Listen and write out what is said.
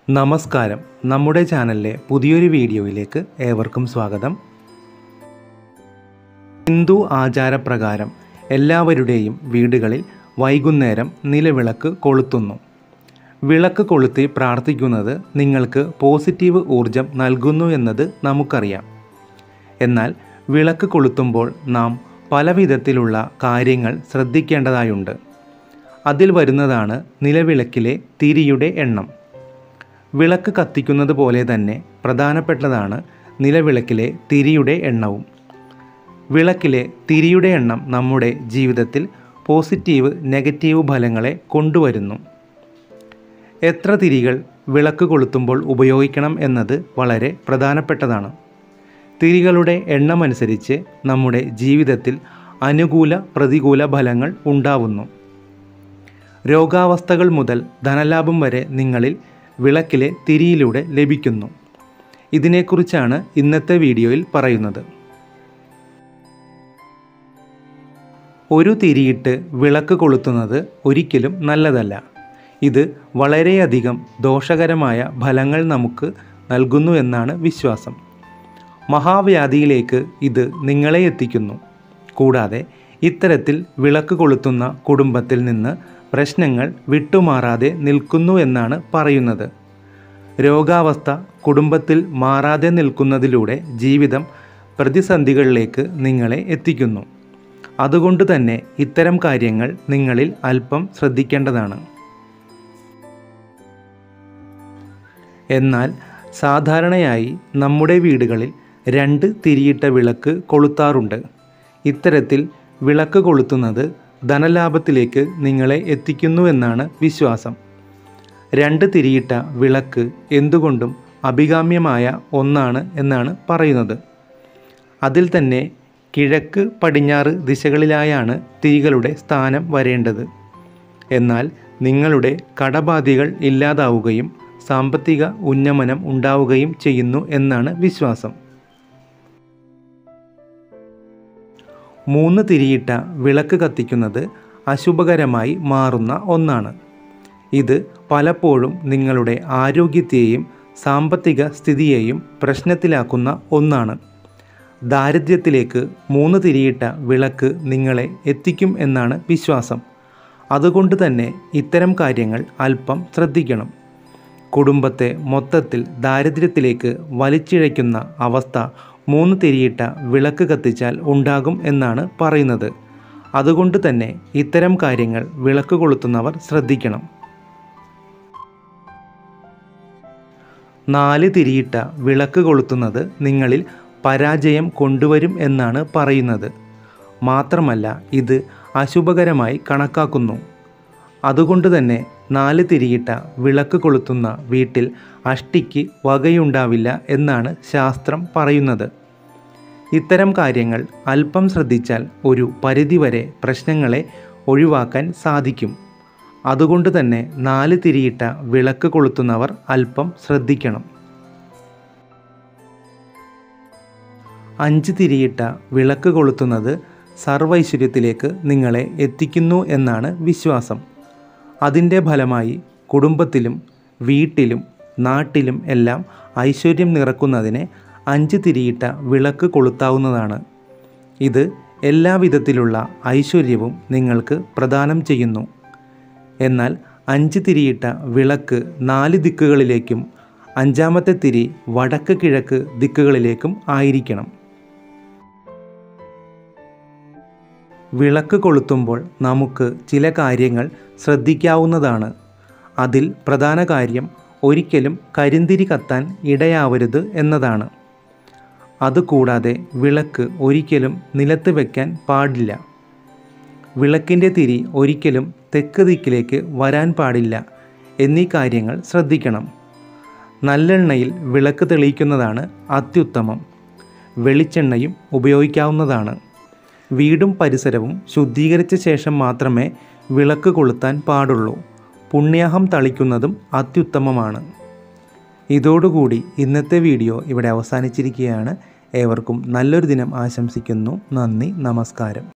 നമസ്കാരം നമ്മുടെ ചാനലിലെ പുതിയൊരു വീഡിയോയിലേക്ക് ഏവർക്കും സ്വാഗതം ഹിന്ദു ആചാരപ്രകാരം എല്ലാവരുടെയും വീടുകളിൽ വൈകുന്നേരം നിലവിളക്ക് കൊളുത്തുന്നു വിളക്ക് കൊളുത്തി പ്രാർത്ഥിക്കുന്നത് നിങ്ങൾക്ക് പോസിറ്റീവ് ഊർജം നൽകുന്നു എന്നത് നമുക്കറിയാം എന്നാൽ വിളക്ക് കൊളുത്തുമ്പോൾ നാം പല വിധത്തിലുള്ള കാര്യങ്ങൾ ശ്രദ്ധിക്കേണ്ടതായുണ്ട് അതിൽ വരുന്നതാണ് നിലവിളക്കിലെ തിരിയുടെ എണ്ണം വിളക്ക് കത്തിക്കുന്നത് പോലെ തന്നെ പ്രധാനപ്പെട്ടതാണ് നിലവിളക്കിലെ തിരിയുടെ എണ്ണവും വിളക്കിലെ തിരിയുടെ എണ്ണം നമ്മുടെ ജീവിതത്തിൽ പോസിറ്റീവ് നെഗറ്റീവ് ഫലങ്ങളെ കൊണ്ടുവരുന്നു എത്ര തിരികൾ വിളക്ക് കൊളുത്തുമ്പോൾ ഉപയോഗിക്കണം എന്നത് വളരെ പ്രധാനപ്പെട്ടതാണ് തിരികളുടെ എണ്ണമനുസരിച്ച് നമ്മുടെ ജീവിതത്തിൽ അനുകൂല പ്രതികൂല ഫലങ്ങൾ ഉണ്ടാവുന്നു രോഗാവസ്ഥകൾ മുതൽ ധനലാഭം വരെ നിങ്ങളിൽ വിളക്കിലെ തിരിയിലൂടെ ലഭിക്കുന്നു ഇതിനെക്കുറിച്ചാണ് ഇന്നത്തെ വീഡിയോയിൽ പറയുന്നത് ഒരു തിരിയിട്ട് വിളക്ക് കൊളുത്തുന്നത് ഒരിക്കലും നല്ലതല്ല ഇത് വളരെയധികം ദോഷകരമായ ഫലങ്ങൾ നമുക്ക് നൽകുന്നു എന്നാണ് വിശ്വാസം മഹാവ്യാധിയിലേക്ക് ഇത് നിങ്ങളെ എത്തിക്കുന്നു കൂടാതെ ഇത്തരത്തിൽ വിളക്ക് കൊളുത്തുന്ന കുടുംബത്തിൽ നിന്ന് പ്രശ്നങ്ങൾ വിട്ടുമാറാതെ നിൽക്കുന്നു എന്നാണ് പറയുന്നത് രോഗാവസ്ഥ കുടുംബത്തിൽ മാറാതെ നിൽക്കുന്നതിലൂടെ ജീവിതം പ്രതിസന്ധികളിലേക്ക് നിങ്ങളെ എത്തിക്കുന്നു അതുകൊണ്ട് തന്നെ ഇത്തരം കാര്യങ്ങൾ നിങ്ങളിൽ അല്പം ശ്രദ്ധിക്കേണ്ടതാണ് എന്നാൽ സാധാരണയായി നമ്മുടെ വീടുകളിൽ രണ്ട് തിരിയിട്ട വിളക്ക് കൊളുത്താറുണ്ട് ഇത്തരത്തിൽ വിളക്ക് കൊളുത്തുന്നത് ധനലാഭത്തിലേക്ക് നിങ്ങളെ എത്തിക്കുന്നുവെന്നാണ് വിശ്വാസം രണ്ട് തിരിയിട്ട വിളക്ക് എന്തുകൊണ്ടും അഭികാമ്യമായ ഒന്നാണ് എന്നാണ് പറയുന്നത് അതിൽ തന്നെ കിഴക്ക് പടിഞ്ഞാറ് ദിശകളിലായാണ് തിരികളുടെ സ്ഥാനം വരേണ്ടത് എന്നാൽ നിങ്ങളുടെ കടബാധ്യകൾ ഇല്ലാതാവുകയും സാമ്പത്തിക ഉന്നമനം ഉണ്ടാവുകയും ചെയ്യുന്നു എന്നാണ് വിശ്വാസം മൂന്ന് തിരിയിട്ട വിളക്ക് കത്തിക്കുന്നത് അശുഭകരമായി മാറുന്ന ഒന്നാണ് ഇത് പലപ്പോഴും നിങ്ങളുടെ ആരോഗ്യത്തെയും സാമ്പത്തിക സ്ഥിതിയെയും പ്രശ്നത്തിലാക്കുന്ന ഒന്നാണ് ദാരിദ്ര്യത്തിലേക്ക് മൂന്ന് തിരിയിട്ട വിളക്ക് നിങ്ങളെ എത്തിക്കും എന്നാണ് വിശ്വാസം അതുകൊണ്ട് തന്നെ ഇത്തരം കാര്യങ്ങൾ അല്പം ശ്രദ്ധിക്കണം കുടുംബത്തെ മൊത്തത്തിൽ ദാരിദ്ര്യത്തിലേക്ക് വലിച്ചിഴയ്ക്കുന്ന അവസ്ഥ മൂന്ന് തിരിയിട്ട വിളക്ക് കത്തിച്ചാൽ ഉണ്ടാകും എന്നാണ് പറയുന്നത് അതുകൊണ്ട് തന്നെ ഇത്തരം കാര്യങ്ങൾ വിളക്ക് കൊളുത്തുന്നവർ ശ്രദ്ധിക്കണം നാല് തിരിയിട്ട വിളക്ക് കൊളുത്തുന്നത് നിങ്ങളിൽ പരാജയം കൊണ്ടുവരും എന്നാണ് പറയുന്നത് മാത്രമല്ല ഇത് അശുഭകരമായി കണക്കാക്കുന്നു അതുകൊണ്ട് തന്നെ നാല് തിരിയിട്ട വിളക്ക് കൊളുത്തുന്ന വീട്ടിൽ അഷ്ടിക്ക് വകയുണ്ടാവില്ല എന്നാണ് ശാസ്ത്രം പറയുന്നത് ഇത്തരം കാര്യങ്ങൾ അല്പം ശ്രദ്ധിച്ചാൽ ഒരു പരിധിവരെ പ്രശ്നങ്ങളെ ഒഴിവാക്കാൻ സാധിക്കും അതുകൊണ്ട് തന്നെ നാല് തിരിയിട്ട വിളക്ക് കൊളുത്തുന്നവർ അല്പം ശ്രദ്ധിക്കണം അഞ്ച് തിരിയിട്ട വിളക്ക് കൊളുത്തുന്നത് സർവൈശ്വര്യത്തിലേക്ക് നിങ്ങളെ എത്തിക്കുന്നു എന്നാണ് വിശ്വാസം അതിൻ്റെ ഫലമായി കുടുംബത്തിലും വീട്ടിലും നാട്ടിലും എല്ലാം ഐശ്വര്യം നിറക്കുന്നതിന് അഞ്ച് തിരിയിട്ട വിളക്ക് കൊളുത്താവുന്നതാണ് ഇത് എല്ലാവിധത്തിലുള്ള ഐശ്വര്യവും നിങ്ങൾക്ക് പ്രദാനം ചെയ്യുന്നു എന്നാൽ അഞ്ച് തിരിയിട്ട വിളക്ക് നാല് ദിക്കുകളിലേക്കും അഞ്ചാമത്തെ തിരി വടക്ക് കിഴക്ക് ദിക്കുകളിലേക്കും ആയിരിക്കണം വിളക്ക് കൊളുത്തുമ്പോൾ നമുക്ക് ചില കാര്യങ്ങൾ ശ്രദ്ധിക്കാവുന്നതാണ് അതിൽ പ്രധാന കാര്യം ഒരിക്കലും കരിന്തിരി കത്താൻ ഇടയാവരുത് എന്നതാണ് അതുകൂടാതെ വിളക്ക് ഒരിക്കലും നിലത്ത് വയ്ക്കാൻ പാടില്ല വിളക്കിൻ്റെ തിരി ഒരിക്കലും തെക്ക് ദിക്കിലേക്ക് വരാൻ പാടില്ല എന്നീ കാര്യങ്ങൾ ശ്രദ്ധിക്കണം നല്ലെണ്ണയിൽ വിളക്ക് തെളിയിക്കുന്നതാണ് അത്യുത്തമം വെളിച്ചെണ്ണയും ഉപയോഗിക്കാവുന്നതാണ് വീടും പരിസരവും ശുദ്ധീകരിച്ച ശേഷം മാത്രമേ വിളക്ക് കൊളുത്താൻ പാടുള്ളൂ പുണ്യാഹം തളിക്കുന്നതും അത്യുത്തമമാണ് ഇതോടുകൂടി ഇന്നത്തെ വീഡിയോ ഇവിടെ അവസാനിച്ചിരിക്കുകയാണ് ഏവർക്കും നല്ലൊരു ദിനം ആശംസിക്കുന്നു നന്ദി നമസ്കാരം